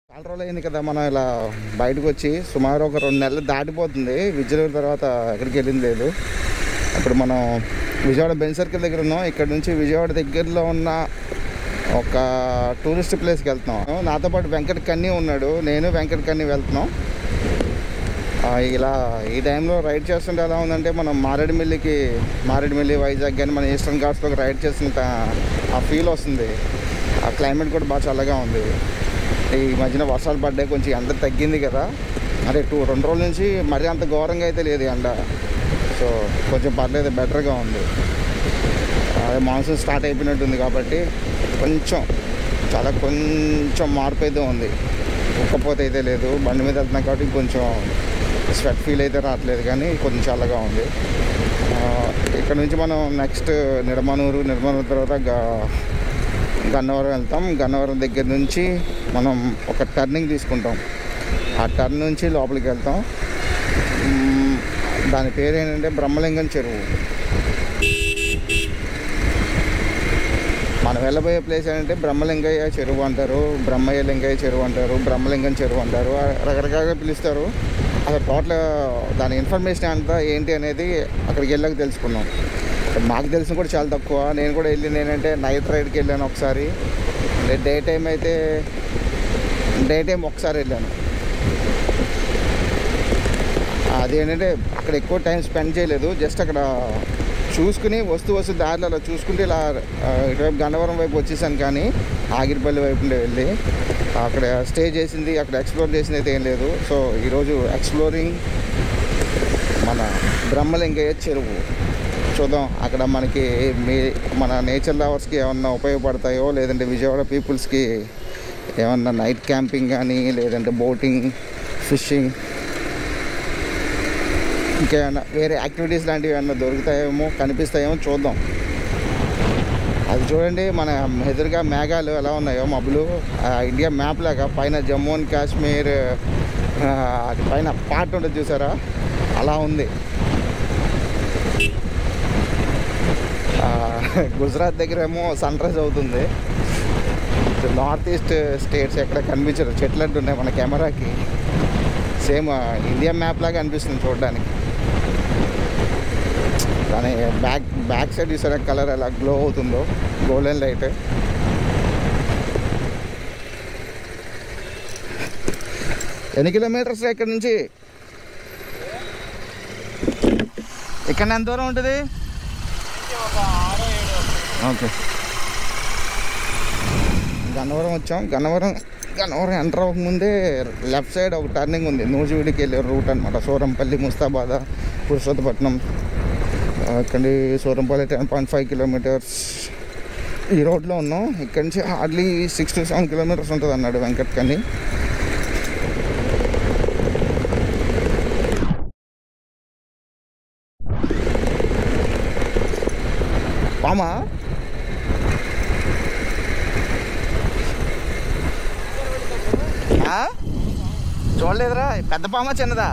చాలా రోజులు అయింది కదా మనం ఇలా బయటకు వచ్చి సుమారు ఒక రెండు నెలలు దాటిపోతుంది విజయనగరం తర్వాత ఎక్కడికి వెళ్ళింది లేదు ఇప్పుడు మనం విజయవాడ బెంచ్ సర్కిల్ దగ్గర ఉన్నాం ఇక్కడ నుంచి విజయవాడ దగ్గరలో ఉన్న ఒక టూరిస్ట్ ప్లేస్కి వెళ్తున్నాం నాతో పాటు వెంకట కన్నీ ఉన్నాడు నేను వెంకట కన్నీ వెళ్తున్నాం ఆ, ఇలా ఈ టైంలో రైడ్ చేస్తుంటే ఎలా ఉందంటే మనం మారేడుమిల్లికి మారేడుమిల్లి వైజాగ్ కానీ మన ఈస్టర్న్ ఘాట్స్లోకి రైడ్ చేసినంత ఆ ఫీల్ వస్తుంది ఆ క్లైమేట్ కూడా బాగా చల్లగా ఉంది ఈ మధ్యన వర్షాలు పడ్డాయి కొంచెం ఎండ తగ్గింది కదా అంటే టూ రెండు రోజుల నుంచి మరీ అంత ఘోరంగా అయితే లేదు ఎండ సో కొంచెం పర్లేదు బెటర్గా ఉంది అదే మాన్సూన్ స్టార్ట్ అయిపోయినట్టుంది కాబట్టి కొంచెం చాలా కొంచెం మార్పు అయితే ఉంది ఉక్కపోతే అయితే లేదు బండి మీద వెళ్తున్నాం కాబట్టి కొంచెం స్వెట్ ఫీల్ అయితే రావట్లేదు కానీ కొంచెం చల్లగా ఉంది ఆ, ఇక్కడ నుంచి మనం నెక్స్ట్ నిడమనూరు నిడమనూరు తర్వాత గా- గన్నవరం వెళ్తాం గన్నవరం దగ్గర నుంచి మనం ఒక టర్నింగ్ తీసుకుంటాం ఆ టర్న్ నుంచి లోపలికి వెళ్తాం మ్మ్, దాని పేరు ఏంటంటే బ్రహ్మలింగం చెరువు మనం వెళ్ళబోయే ప్లేస్ ఏంటంటే బ్రహ్మలింగయ్య చెరువు అంటారు బ్రహ్మయ్య లింగయ్య చెరువు అంటారు బ్రహ్మలింగం చెరువు అంటారు రకరకాలుగా పిలుస్తారు అసలు టోటల్ దాని ఇన్ఫర్మేషన్ అంతా ఏంటి అనేది అక్కడికి వెళ్ళాక తెలుసుకున్నాం మాకు తెలిసిన కూడా చాలా తక్కువ నేను కూడా వెళ్ళింది ఏంటంటే నైట్ రైడ్కి వెళ్ళాను ఒకసారి డే టైం అయితే డే టైం ఒకసారి వెళ్ళాను అదేంటంటే అక్కడ ఎక్కువ టైం స్పెండ్ చేయలేదు జస్ట్ అక్కడ చూసుకుని వస్తూ వస్తూ దారిలో అలా చూసుకుంటే ఇలా ఆ, ఇటువైపు గన్నవరం వైపు వచ్చేసాను కానీ ఆగిరిపల్లి వైపు నుండి వెళ్ళి అక్కడ స్టే చేసింది అక్కడ ఎక్స్ప్లోర్ చేసింది అయితే ఏం లేదు సో ఈరోజు ఎక్స్ప్లోరింగ్ మన బ్రహ్మలింగయ్య చెరువు చూద్దాం అక్కడ మనకి మీ మన నేచర్ లవర్స్కి ఏమన్నా ఉపయోగపడతాయో లేదంటే విజయవాడ పీపుల్స్కి ఏమన్నా నైట్ క్యాంపింగ్ కానీ లేదంటే బోటింగ్ ఫిషింగ్ ఇంకేమైనా వేరే యాక్టివిటీస్ లాంటివి ఏమన్నా దొరుకుతాయేమో కనిపిస్తాయేమో చూద్దాం అది చూడండి మన ఎదురుగా మేఘాలు ఎలా ఉన్నాయో మబ్బులు ఆ ఇండియా మ్యాప్ లాగా పైన జమ్మూ అండ్ కాశ్మీర్ ఆ, అది పైన పార్ట్ ఉంటుంది చూసారా అలా ఉంది ఆ, గుజరాత్ దగ్గర ఏమో సన్ రైజ్ అవుతుంది నార్త్ ఈస్ట్ స్టేట్స్ ఎక్కడ కనిపించరు చెట్లు అంటూ ఉన్నాయి మన కెమెరాకి సేమ్ ఇండియా మ్యాప్ లాగా అనిపిస్తుంది చూడడానికి కానీ బ్యాక్ బ్యాక్ సైడ్ చూసారా కలర్ ఎలా గ్లో అవుతుందో గోల్డెన్ లైట్ ఎన్ని కిలోమీటర్స్ ఇక్కడ నుంచి ఇక్కడ ఎంత దూరం ఉంటుంది ఓకే గన్నవరం వచ్చాం గన్నవరం గన్నవరం ఎంటర్ అవ్వకముందే లెఫ్ట్ సైడ్ ఒక టర్నింగ్ ఉంది నూజివీడికి వెళ్ళే రూట్ అనమాట సూరంపల్లి ముస్తాబాద్ పురుషోత్తపట్నం ఇక్కడ Surampalli ten point five kilometres ఈ రోడ్లో ఉన్నాం ఇక్కడ నుంచి hardly six to seven kilometres ఉంటుంది అన్నాడు వెంకట్ కని పామా ఆ? చూడలేదురా పెద్ద పామా చిన్నదా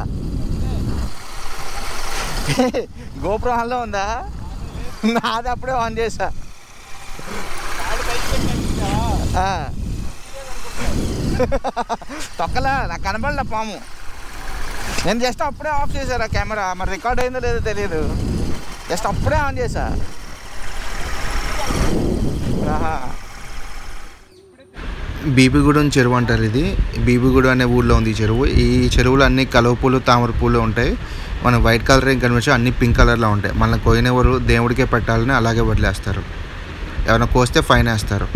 గోపురం హాల్లో ఉందా నాది అప్పుడే ఆన్ చేసా ఆ. తొక్కలా నాకు కనబడలే పాము నేను జస్ట్ అప్పుడే ఆఫ్ చేశారా కెమెరా మరి రికార్డ్ అయిందో లేదో తెలియదు జస్ట్ అప్పుడే ఆన్ చేసా ఆహా బీబీగూడెం చెరువు అంటారు ఇది బీబీగూడెం అనే ఊళ్ళో ఉంది ఈ చెరువు ఈ చెరువులో అన్ని కలువ పూలు తామర పూలు ఉంటాయి మనం వైట్ కలర్ ఏం కనిపించే అన్ని పింక్ కలర్లో ఉంటాయి మన కోయినెవరు దేవుడికే పెట్టాలని అలాగే వదిలేస్తారు ఎవరైనా కోస్తే ఫైన్ వేస్తారు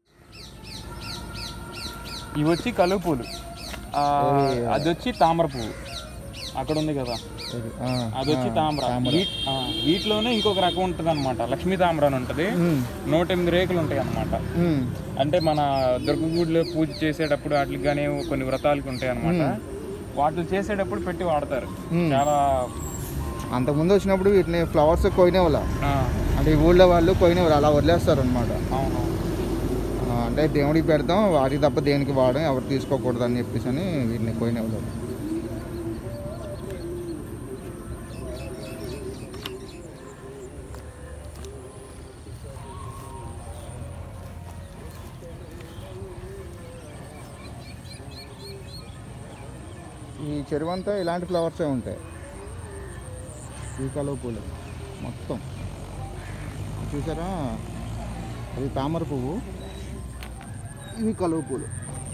ఇవి వచ్చి కలువ పూలు ఆ, అది వచ్చి తామర పువ్వు అక్కడ ఉంది కదా అది వచ్చి తామర వీట్- ఆ, వీటిలోనే ఇంకొక రకం ఉంటుంది అనమాట లక్ష్మీ తామర అని ఉంటుంది నూట ఎనిమిది రేకులు ఉంటాయి అనమాట అంటే మన దుర్గగుడిలో పూజ చేసేటప్పుడు వాటికి కానీ కొన్ని వ్రతాలకి ఉంటాయి అనమాట వాటిని చేసేటప్పుడు పెట్టి వాడతారు చాలా అంతకుముందు వచ్చినప్పుడు వీటిని ఫ్లవర్స్ కోయినవల ఆ, అంటే ఈ ఊళ్ళో వాళ్ళు కోయినవలు అలా వదిలేస్తారు అనమాట అవును అంటే దేవుడికి పెడతాం వాటికి తప్ప దేనికి వాడడం ఎవరు తీసుకోకూడదు అని చెప్పేసి అని వీటిని కోయినవలు ఈ చెరువు అంతా ఇలాంటి ఫ్లవర్సే ఉంటాయి ఈ కలువ పూలు మొత్తం చూసారా అది తామర పువ్వు ఇవి కలువ పూలు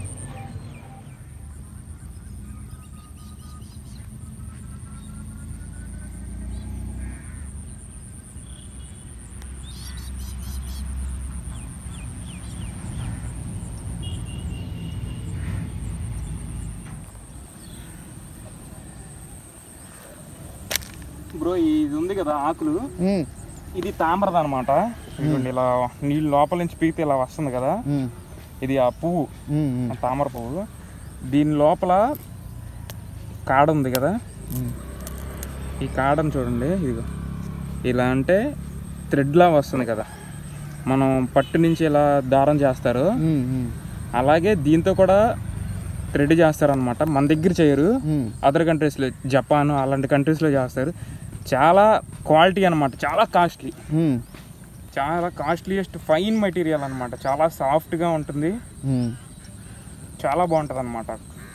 బ్రో ఇది ఉంది కదా ఆకులు ఉమ్, ఇది తామరది అనమాట ఇలా నీళ్ళు లోపల నుంచి పీకితే ఇలా వస్తుంది కదా ఉమ్, ఇది ఆ పువ్వు ఉమ్, ఉమ్, ఆ తామర పువ్వు దీని లోపల కాడ ఉంది కదా ఉమ్. ఈ కాడను చూడండి ఇదిగో ఇలా అంటే థ్రెడ్లా వస్తుంది కదా మనం పట్టు నుంచి ఇలా దారం చేస్తారు ఉమ్, ఉమ్, అలాగే దీంతో కూడా థ్రెడ్ చేస్తారనమాట మన దగ్గర చేయరు ఉమ్. అదర్ కంట్రీస్లో జపాన్ అలాంటి కంట్రీస్లో చేస్తారు చాలా క్వాలిటీ అనమాట చాలా కాస్ట్లీ ఉమ్, చాలా కాస్ట్లీయెస్ట్ ఫైన్ మెటీరియల్ అనమాట చాలా సాఫ్ట్గా ఉంటుంది ఉమ్. చాలా బాగుంటుంది అనమాట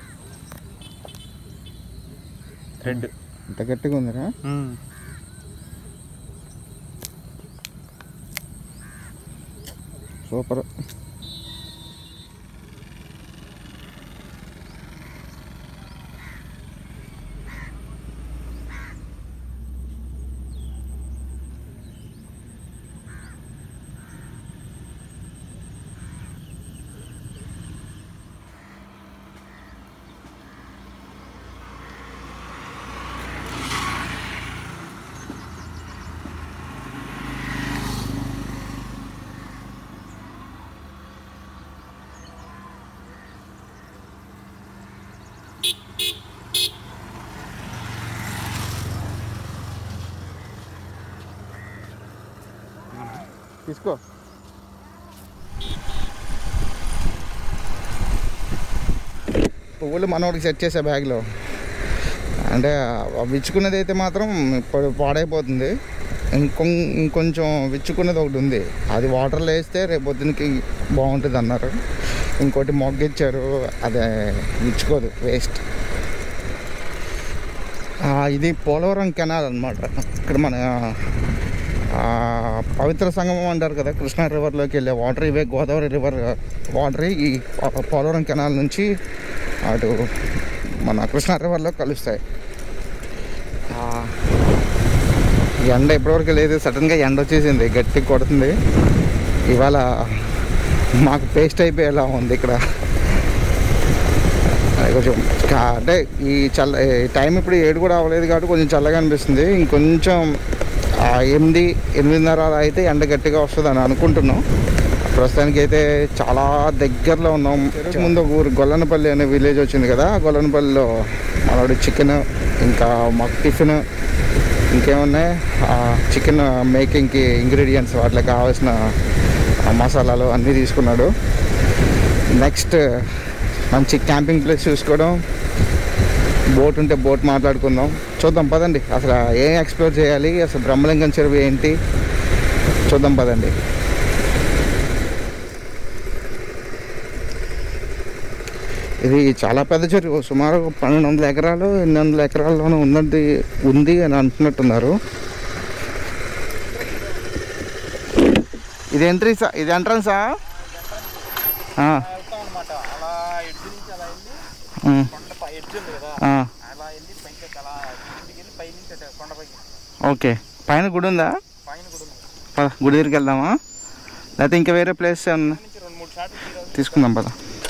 థ్రెడ్ ఇంత గట్టిగా ఉందిరా సూపర్ తీసుకో పువ్వులు మనోడికి సెట్ చేసే బ్యాగ్లో అంటే ఆ విచ్చుకున్నది అయితే మాత్రం ఇప్పుడు పాడైపోతుంది ఇంకొ ఇంకొంచెం విచ్చుకున్నది ఒకటి ఉంది అది వాటర్లో వేస్తే రేపు పొద్దునకి బాగుంటుంది అన్నారు ఇంకోటి మొగ్గిచ్చారు అదే విచ్చుకోదు వేస్ట్ ఇది పోలవరం కెనాల్ అనమాట ఇక్కడ మన ఆ, పవిత్ర సంగమం అంటారు కదా కృష్ణా రివర్లోకి వెళ్ళే వాటర్ ఇవే గోదావరి రివర్ వాటర్ ఈ పో- పోలవరం కెనాల్ నుంచి అటు మన కృష్ణా రివర్లో కలుస్తాయి ఆ, ఎండ ఇప్పటివరకు లేదు సడన్గా ఎండ వచ్చేసింది గట్టి కొడుతుంది ఇవాళ మాకు పేస్ట్ అయిపోయేలా ఉంది ఇక్కడ అది కొంచెం కా- అంటే ఈ చల్ల ఈ టైం ఇప్పుడు ఏడు కూడా అవ్వలేదు కాబట్టి కొంచెం చల్లగా అనిపిస్తుంది ఇంకొంచెం ఆ ఎనిమిది ఎనిమిదిన్నర అలా అయితే ఎండ గట్టిగా వస్తుంది అని అనుకుంటున్నాం ప్రస్తుతానికి అయితే చాలా దగ్గరలో ఉన్నాం ముందు ఒక ఊరు గొల్లనపల్లి అనే విలేజ్ వచ్చింది కదా ఆ గొల్లనపల్లిలో మనోడి చికెన్ ఇంకా మాకు టిఫిన్ ఇంకేమున్నాయి చికెన్ మేకింగ్కి ఇంగ్రీడియంట్స్ వాటికి కావాల్సిన ఆ మసాలాలు అన్నీ తీసుకున్నాడు నెక్స్ట్ మంచి క్యాంపింగ్ ప్లేస్ చూసుకోవడం బోట్ ఉంటే బోట్ మాట్లాడుకుందాం చూద్దాం పదండి అసలు ఏం ఎక్స్ప్లోర్ చేయాలి అసలు బ్రహ్మలింగం చెరువు ఏంటి చూద్దాం పదండి ఇది చాలా పెద్ద చెరువు సుమారు పన్నెండు వందల ఎకరాలు ఎన్ని వందల ఎకరాల్లోనూ ఉన్నది ఉంది అని అంటున్నట్టున్నారు ఇది ఎంట్రీ సా ఇది ఎంట్రన్సా ఆ, వెళ్తాం అనమాట అలా ఎడ్జ్ నుంచి అలా వెళ్ళి ఉమ్, కొండ ఎడ్జ్ ఉంది కదా ఆ, అలా వెళ్ళి పైకి అలా కిందికి వెళ్ళి పై నుంచి అటు కొండపైకి ఓకే పైన గుడి ఉందా పైన కూడా ఉంది పద గుడి దగ్గరికి వెళ్దామా లేకపోతే ఇంకా వేరే ప్లేస్ ఏమన్నా నుంచి రెండు మూడు షాట్లు తీరాలి తీసుకుందాం పద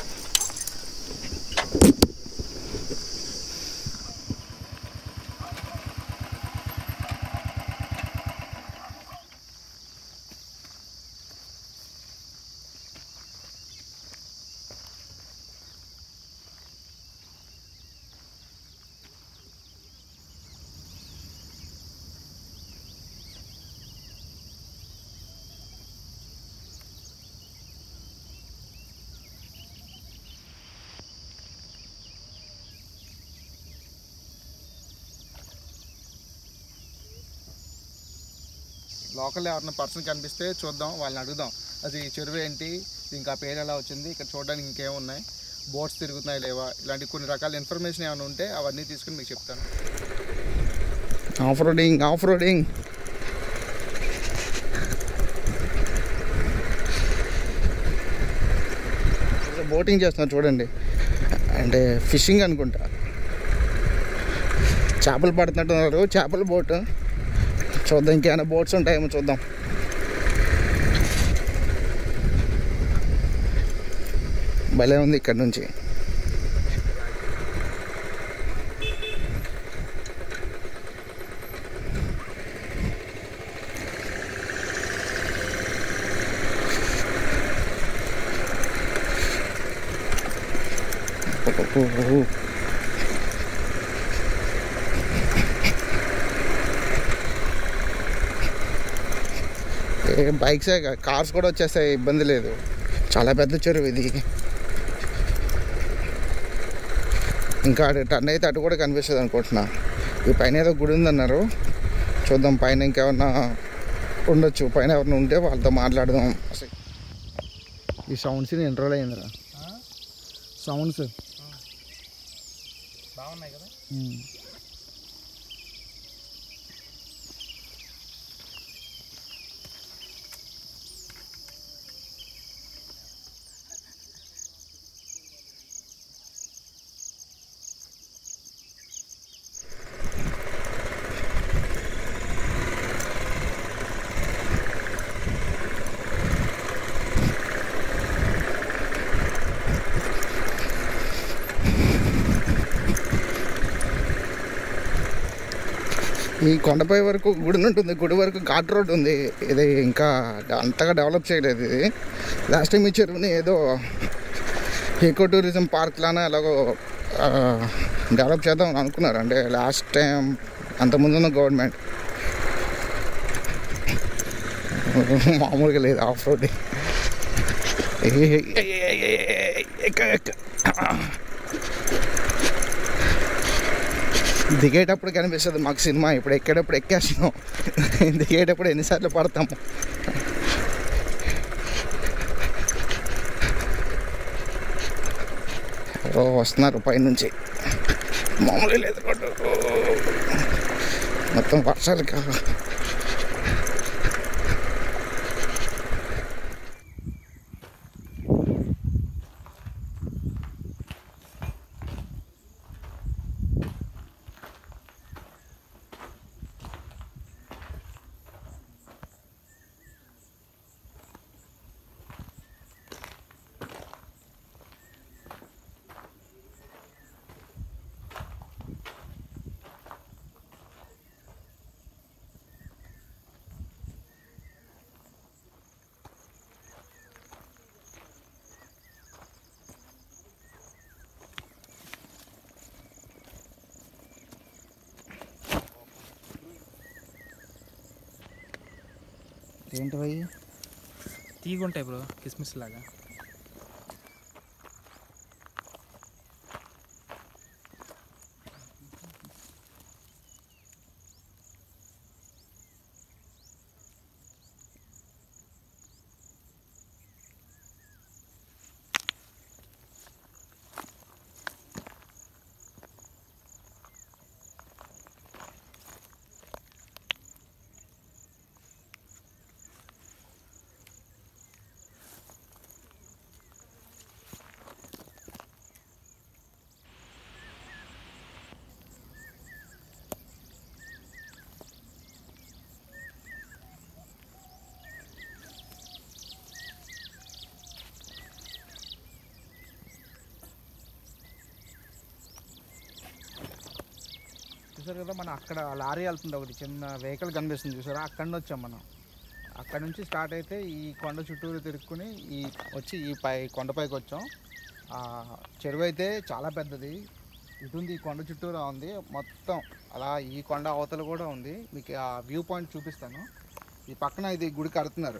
లోకల్ ఎవరైనా పర్సన్ కనిపిస్తే చూద్దాం వాళ్ళని అడుగుదాం అది చెరువు ఏంటి ఇంకా పేరు ఎలా వచ్చింది ఇక్కడ చూడడానికి ఇంకేమున్నాయి బోట్స్ తిరుగుతున్నాయి లేవా ఇలాంటి కొన్ని రకాల ఇన్ఫర్మేషన్ ఏమైనా ఉంటే అవన్నీ తీసుకుని మీకు చెప్తాను off roading off roading boating చేస్తున్నారు చూడండి అంటే ఫిషింగ్ అనుకుంటా చేపలు పడుతున్నట్టున్నారు చేపల బోట్ చూద్దాం ఇంకేమైనా బోట్స్ ఉంటాయేమో చూద్దాం భలే ఉంది ఇక్కడ నుంచి ఏ బైక్సే కాదు, కార్స్ కూడా వచ్చేస్తాయి ఇబ్బంది లేదు చాలా పెద్ద చెరువు ఇది ఇంకా అటు టర్న్ అయితే అటు కూడా కనిపిస్తుంది అనుకుంటున్నా ఈ పైన ఏదో గుడి ఉందన్నారు చూద్దాం పైన ఇంకేమన్నా ఉండొచ్చు పైన ఎవరైనా ఉంటే వాళ్ళతో మాట్లాడదాం అసలు ఈ సౌండ్స్ ఎన్ని రోజులు అయిందిరా సౌండ్స్ బాగున్నాయి కదా ఈ కొండపై వరకు గుడి ఉంటుంది గుడి వరకు ఘాట్ రోడ్ ఉంది ఇది ఇంకా అంతగా డెవలప్ చేయలేదు ఇది లాస్ట్ టైం ఈ చెరువుని ఏదో ఈకో టూరిజం పార్క్ లానే ఎలాగో ఆ, డెవలప్ చేద్దాం అని అనుకున్నారు అంటే లాస్ట్ టైం అంతకుముందున్న గవర్నమెంట్ మామూలుగా లేదు ఆఫ్ రోడ్ దిగేటప్పుడు కనిపిస్తుంది మాకు సినిమా ఇప్పుడు ఎక్కేటప్పుడు ఎక్కేస్తున్నాం దిగేటప్పుడు ఎన్నిసార్లు పడతాము ఎవరో వస్తున్నారు పైనుంచి మామూలు లేదు రోడ్డు మొత్తం వర్షాలు కా ఏంటి భయ్ తీగుంటాయి బ్రో కిస్మిస్ లాగా చూసారు కదా మనం అక్కడ లారీ వెళ్తుంది ఒకటి చిన్న వెహికల్ కనిపిస్తుంది చూసారా అక్కడ నుంచి వచ్చాం మనం అక్కడ నుంచి స్టార్ట్ అయితే ఈ కొండ చుట్టూరు తిరుక్కుని ఈ వచ్చి ఈ పై కొండపైకి వచ్చాం ఆ చెరువు అయితే చాలా పెద్దది ఇటు ఉంది ఈ కొండ చుట్టూరా ఉంది మొత్తం అలా ఈ కొండ అవతల కూడా ఉంది మీకు ఆ వ్యూ పాయింట్ చూపిస్తాను ఈ పక్కన ఇది గుడి కడుతున్నారు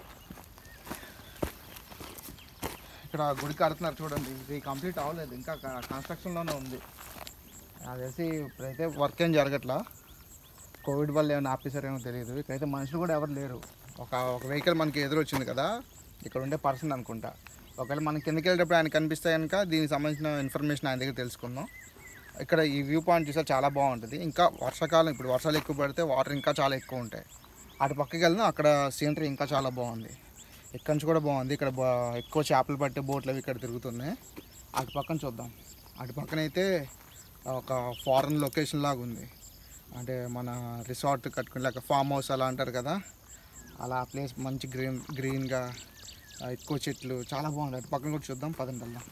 ఇక్కడ గుడి కడుతున్నారు చూడండి ఇది కంప్లీట్ అవ్వలేదు ఇంకా కన్స్ట్రక్షన్లోనే ఉంది నాకు తెలిసి ఇప్పుడైతే వర్క్ ఏం జరగట్లా కోవిడ్ వల్ల ఏమైనా ఆపేసారేమో తెలియదు ఇక్కడైతే మనుషులు కూడా ఎవరు లేరు ఒక ఒక వెహికల్ మనకి ఎదురు వచ్చింది కదా ఇక్కడ ఉండే పర్సన్ అనుకుంటా ఒకవేళ మనం కిందకి వెళ్ళేటప్పుడు ఆయన కనిపిస్తే కనుక దీనికి సంబంధించిన ఇన్ఫర్మేషన్ ఆయన దగ్గర తెలుసుకుందాం ఇక్కడ ఈ వ్యూ పాయింట్ చూస్తే చాలా బాగుంటుంది ఇంకా వర్షాకాలం ఇప్పుడు వర్షాలు ఎక్కువ పడితే వాటర్ ఇంకా చాలా ఎక్కువ ఉంటాయి అటు పక్కకి వెళ్దాం అక్కడ సీనరీ ఇంకా చాలా బాగుంది ఇక్కడ నుంచి కూడా బాగుంది ఇక్కడ బా ఎక్కువ చేపలు పట్టే బోట్లు అవి ఇక్కడ తిరుగుతున్నాయి అటు పక్కన చూద్దాం అటు పక్కన అయితే ఒక ఫారెన్ లొకేషన్ లాగా ఉంది అంటే మన రిసార్ట్ కట్టుకుని లేక ఫామ్ హౌస్ అలా అంటారు కదా అలా ఆ ప్లేస్ మంచి గ్రీన్ గ్రీన్గా ఎక్కువ చెట్లు చాలా బాగుంది అటు పక్కన కూడా చూద్దాం పదండి వెళ్దాం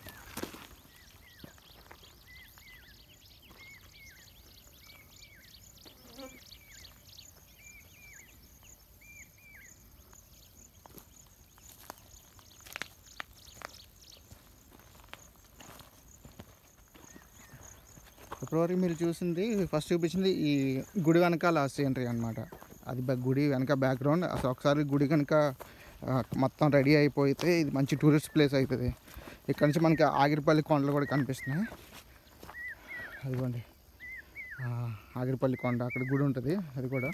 ఫిబ్రవరి మీరు చూసింది ఫస్ట్ చూపించింది ఈ గుడి వెనకాల సీనరీ అనమాట అది బ- గుడి వెనక బ్యాక్గ్రౌండ్ అసలు ఒకసారి గుడి కనుక ఆ, మొత్తం రెడీ అయిపోతే ఇది మంచి టూరిస్ట్ ప్లేస్ అవుతుంది ఇక్కడ నుంచి మనకి ఆగిరిపల్లి కొండలు కూడా కనిపిస్తున్నాయి అదిగోండి ఆ, ఆగిరిపల్లి కొండ అక్కడ గుడి ఉంటుంది అది కూడా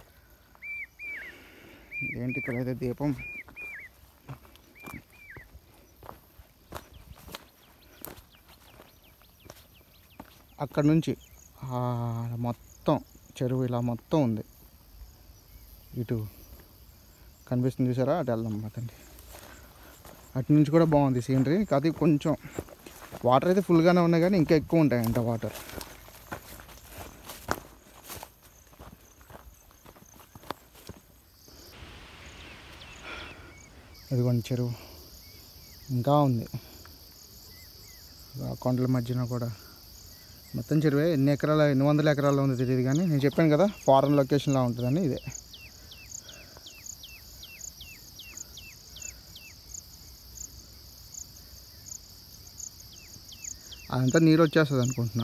ఏంటి ఇక్కడైతే దీపం అక్కడ నుంచి ఆ, మొత్తం చెరువు ఇలా మొత్తం ఉంది ఇటు కనిపిస్తుంది చూసారా అటు వెళ్దాం అతండి అటు నుంచి కూడా బాగుంది సీనరీ కాదు కొంచెం వాటర్ అయితే ఫుల్గానే ఉన్నాయి కానీ ఇంకా ఎక్కువ ఉంటాయంట వాటర్ ఇదిగోండి చెరువు ఇంకా ఉంది ఆ కొండల మధ్యన కూడా మొత్తం చెరువే ఎన్ని ఎకరాల ఎన్ని వందల ఎకరాల్లో ఉందో తెలియదు కానీ నేను చెప్పాను కదా ఫారెన్ లొకేషన్లో ఉంటుందని ఇదే అదంతా నీరు వచ్చేస్తుంది అనుకుంటున్నా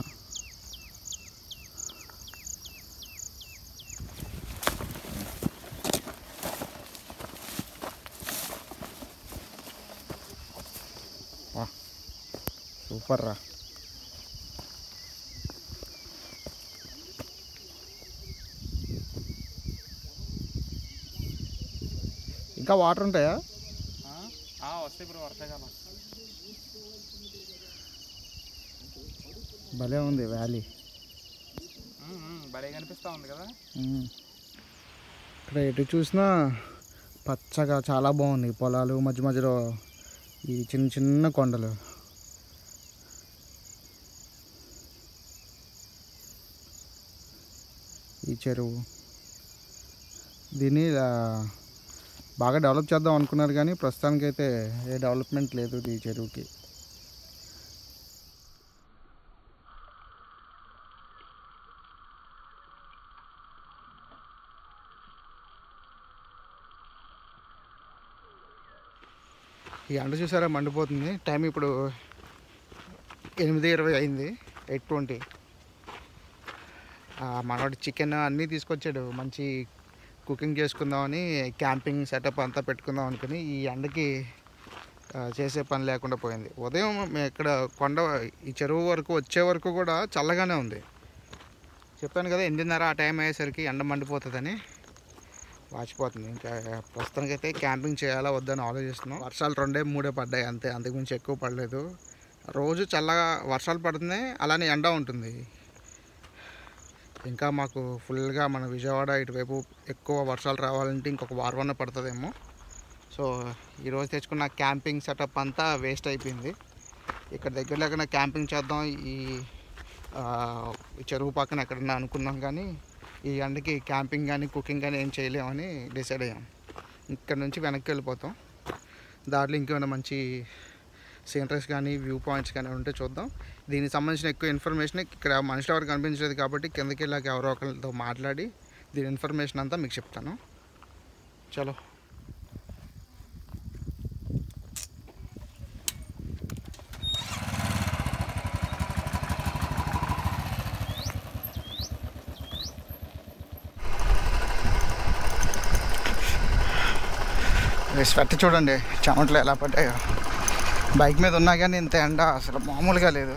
వా సూపర్ రా ఇంకా వాటర్ ఉంటాయా ఆ? ఆ, వస్తాయి ఇప్పుడు వర్షాకాలం భలే ఉంది వ్యాలీ ఉమ్, ఉమ్, భలే కనిపిస్తూ ఉంది కదా ఉమ్. ఇక్కడ ఎటు చూసినా పచ్చగా చాలా బాగుంది పొలాలు మధ్య మధ్యలో ఈ చిన్న చిన్న కొండలు ఈ చెరువు దీన్ని ఇలా బాగా డెవలప్ చేద్దాం అనుకున్నారు కానీ ప్రస్తుతానికైతే ఏ డెవలప్మెంట్ లేదు ఈ చెరువుకి ఈ ఎండ చూసారా మండిపోతుంది టైం ఇప్పుడు ఎనిమిది ఇరవై అయింది ఎయిట్ ట్వంటీ మనవాడు చికెన్ అన్నీ తీసుకొచ్చాడు మంచి కుకింగ్ చేసుకుందామని క్యాంపింగ్ సెటప్ అంతా పెట్టుకుందాం అనుకుని ఈ ఎండకి ఆ, చేసే పని లేకుండా పోయింది ఉదయం మేము ఇక్కడ కొండ ఈ చెరువు వరకు వచ్చే వరకు కూడా చల్లగానే ఉంది చెప్పాను కదా ఎనిమిదిన్నర ఆ టైం అయ్యేసరికి ఎండ మండిపోతుందని వాచిపోతుంది ఇంకా ప్రస్తుతానికైతే క్యాంపింగ్ చేయాలా వద్దని ఆలోచిస్తున్నాం వర్షాలు రెండే మూడే పడ్డాయి అంతే అంతకుమించి ఎక్కువ పడలేదు రోజు చల్లగా వర్షాలు పడుతున్నాయి అలానే ఎండ ఉంటుంది ఇంకా మాకు ఫుల్గా మన విజయవాడ ఇటువైపు ఎక్కువ వర్షాలు రావాలంటే ఇంకొక వారం పడుతుందేమో సో ఈరోజు తెచ్చుకున్న క్యాంపింగ్ సెటప్ అంతా వేస్ట్ అయిపోయింది ఇక్కడ దగ్గరలో ఎక్కడ క్యాంపింగ్ చేద్దాం ఈ ఆ, ఈ చెరువు పక్కన ఎక్కడన్నా అనుకున్నాం కానీ ఈ ఎండకి క్యాంపింగ్ కానీ కుకింగ్ కానీ ఏం చేయలేమని డిసైడ్ అయ్యాం ఇక్కడ నుంచి వెనక్కి వెళ్ళిపోతాం దాంట్లో ఇంకేమైనా మంచి సీనరీస్ కానీ వ్యూ పాయింట్స్ కానీ ఉంటే చూద్దాం దీనికి సంబంధించిన ఎక్కువ ఇన్ఫర్మేషన్ ఇక్కడ మనుషులు ఎవరు కనిపించలేదు కాబట్టి కిందకి వెళ్ళాక ఎవరో ఒకరితో మాట్లాడి దీని ఇన్ఫర్మేషన్ అంతా మీకు చెప్తాను చలో స్వెట్ చూడండి చెమటలు ఎలా పడ్డాయో బైక్ మీద ఉన్నా కానీ ఇంత ఎండ అసలు మామూలుగా లేదు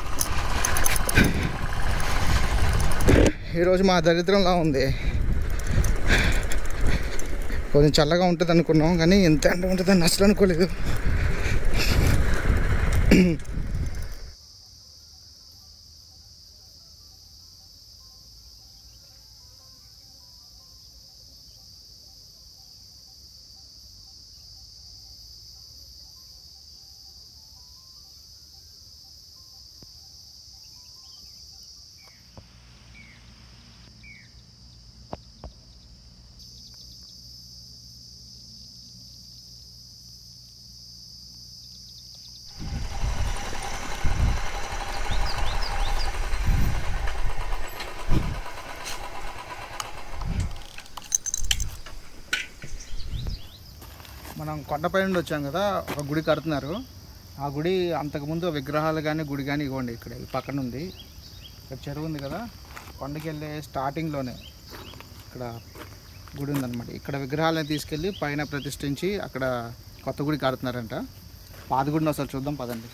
ఈరోజు మా దరిద్రంలా ఉంది కొంచెం చల్లగా ఉంటుంది అనుకున్నాం కానీ ఇంత ఎండ ఉంటుందని అసలు అనుకోలేదు మనం కొండపై నుండి వచ్చాం కదా ఒక గుడి కడుతున్నారు ఆ గుడి అంతకుముందు విగ్రహాలు కానీ గుడి కానీ ఇవ్వండి ఇక్కడ ఈ పక్కన ఉంది ఇక్కడ చెరువు ఉంది కదా కొండకి వెళ్ళే స్టార్టింగ్లోనే ఇక్కడ గుడి ఉందన్నమాట ఇక్కడ విగ్రహాలను తీసుకెళ్ళి పైన ప్రతిష్ఠించి అక్కడ కొత్త గుడి కడుతున్నారంట పాత గుడిని ఒకసారి చూద్దాం పదండి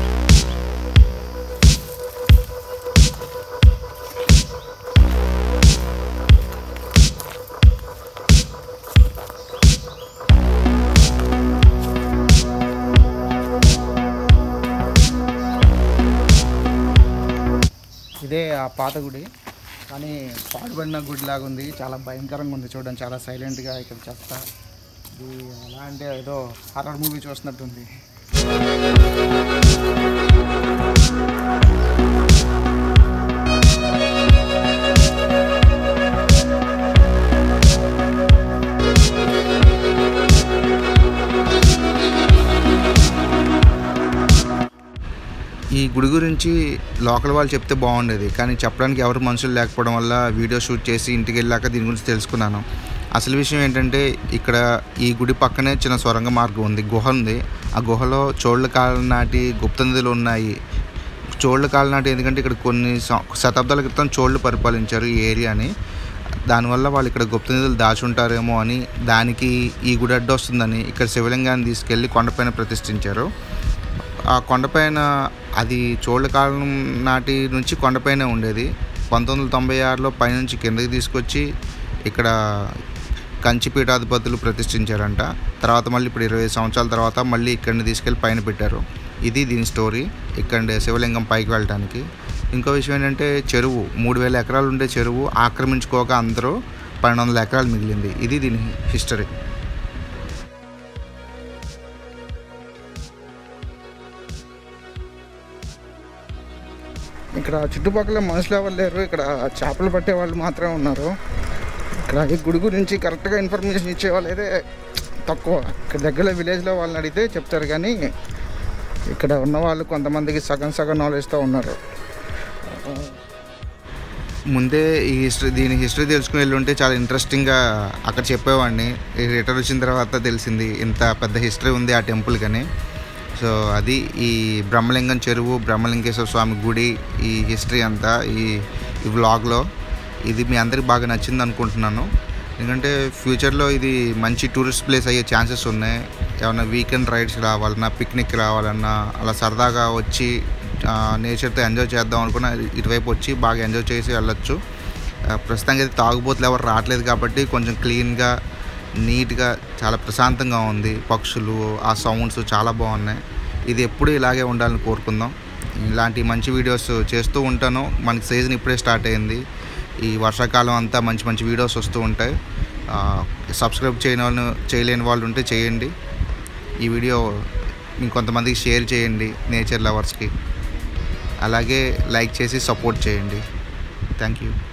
ఇదే ఆ పాత గుడి కానీ పాడుబడిన గుడి లాగా ఉంది చాలా భయంకరంగా ఉంది చూడండి చాలా సైలెంట్గా ఇక్కడ చెత్త ఇది ఎలా అంటే ఏదో హర్రర్ మూవీ చూస్తున్నట్టుంది ఈ గుడి గురించి లోకల్ వాళ్ళు చెప్తే బాగుండేది కానీ చెప్పడానికి ఎవరు మనుషులు లేకపోవడం వల్ల వీడియో షూట్ చేసి ఇంటికి వెళ్ళాక దీని గురించి తెలుసుకున్నాను అసలు విషయం ఏంటంటే ఇక్కడ ఈ గుడి పక్కనే చిన్న సొరంగ మార్గం ఉంది గుహ ఉంది ఆ గుహలో చోళ్ళ కాలం నాటి గుప్త నిధులు ఉన్నాయి చోళ్ళ కాలం నాటి ఎందుకంటే ఇక్కడ కొన్ని సం- శతాబ్దాల క్రితం చోళ్ళు పరిపాలించారు ఈ ఏరియాని దానివల్ల వాళ్ళు ఇక్కడ గుప్త నిధులు దాచుంటారేమో అని దానికి ఈ గుడి అడ్డు వస్తుందని ఇక్కడ శివలింగాన్ని తీసుకెళ్ళి కొండపైన ప్రతిష్ఠించారు ఆ కొండపైన అది చోళ కాలం నాటి నుంచి కొండపైనే ఉండేది పంతొమ్మిది వందల తొంభై ఆరులో పైనుంచి కిందకి తీసుకొచ్చి ఇక్కడ కంచి పీఠాధిపతులు ప్రతిష్ఠించారంట తర్వాత మళ్ళీ ఇప్పుడు ఇరవై సంవత్సరాల తర్వాత మళ్ళీ ఇక్కడిని తీసుకెళ్ళి పైన పెట్టారు ఇది దీని స్టోరీ ఇక్కడ శివలింగం పైకి వెళ్ళటానికి ఇంకో విషయం ఏంటంటే చెరువు మూడు వేల ఎకరాలు ఉండే చెరువు ఆక్రమించుకోక అందరూ పన్నెండు వందల ఎకరాలు మిగిలింది ఇది దీని హిస్టరీ ఇక్కడ చుట్టుపక్కల మనుషులు ఎవరు లేరు ఇక్కడ చేపలు పట్టే వాళ్ళు మాత్రమే ఉన్నారు ఇక్కడ ఈ గుడి గురించి కరెక్ట్గా ఇన్ఫర్మేషన్ ఇచ్చే వాళ్ళు అయితే తక్కువ ఇక్కడ దగ్గరలో విలేజ్లో వాళ్ళని అడిగితే చెప్తారు కానీ ఇక్కడ ఉన్న వాళ్ళు కొంతమందికి సగం సగం నాలెడ్జ్తో ఉన్నారు ముందే ఈ హిస్టరీ దీని హిస్టరీ తెలుసుకుని వెళ్ళి ఉంటే చాలా ఇంట్రెస్టింగ్గా అక్కడ చెప్పేవాడిని ఈ రిటర్న్ వచ్చిన తర్వాత తెలిసింది ఇంత పెద్ద హిస్టరీ ఉంది ఆ టెంపుల్ కానీ సో అది ఈ బ్రహ్మలింగం చెరువు బ్రహ్మలింగేశ్వర స్వామి గుడి ఈ హిస్టరీ అంతా ఈ ఈ వ్లాగ్లో ఇది మీ అందరికి బాగా నచ్చింది అనుకుంటున్నాను ఎందుకంటే ఫ్యూచర్లో ఇది మంచి టూరిస్ట్ ప్లేస్ అయ్యే ఛాన్సెస్ ఉన్నాయి ఏమైనా వీకెండ్ రైడ్స్ రావాలన్నా పిక్నిక్ రావాలన్నా అలా సరదాగా వచ్చి నేచర్తో ఎంజాయ్ చేద్దాం అనుకున్న ఇటువైపు వచ్చి బాగా ఎంజాయ్ చేసి వెళ్ళొచ్చు ఆ, ప్రస్తుతానికి అయితే తాగుబోతులు ఎవరు రావట్లేదు కాబట్టి కొంచెం క్లీన్గా నీట్గా చాలా ప్రశాంతంగా ఉంది పక్షులు ఆ సౌండ్స్ చాలా బాగున్నాయి ఇది ఎప్పుడు ఇలాగే ఉండాలని కోరుకుందాం ఇలాంటి మంచి వీడియోస్ చేస్తూ ఉంటాను మనకి సీజన్ ఇప్పుడే స్టార్ట్ అయింది ఈ వర్షాకాలం అంతా మంచి మంచి వీడియోస్ వస్తూ ఉంటాయి ఆ, సబ్స్క్రైబ్ చేయని వాళ్ళు చేయలేని వాళ్ళు ఉంటే చేయండి ఈ వీడియో ఇంకొంతమందికి షేర్ చేయండి నేచర్ లవర్స్కి అలాగే లైక్ చేసి సపోర్ట్ చేయండి థ్యాంక్ యూ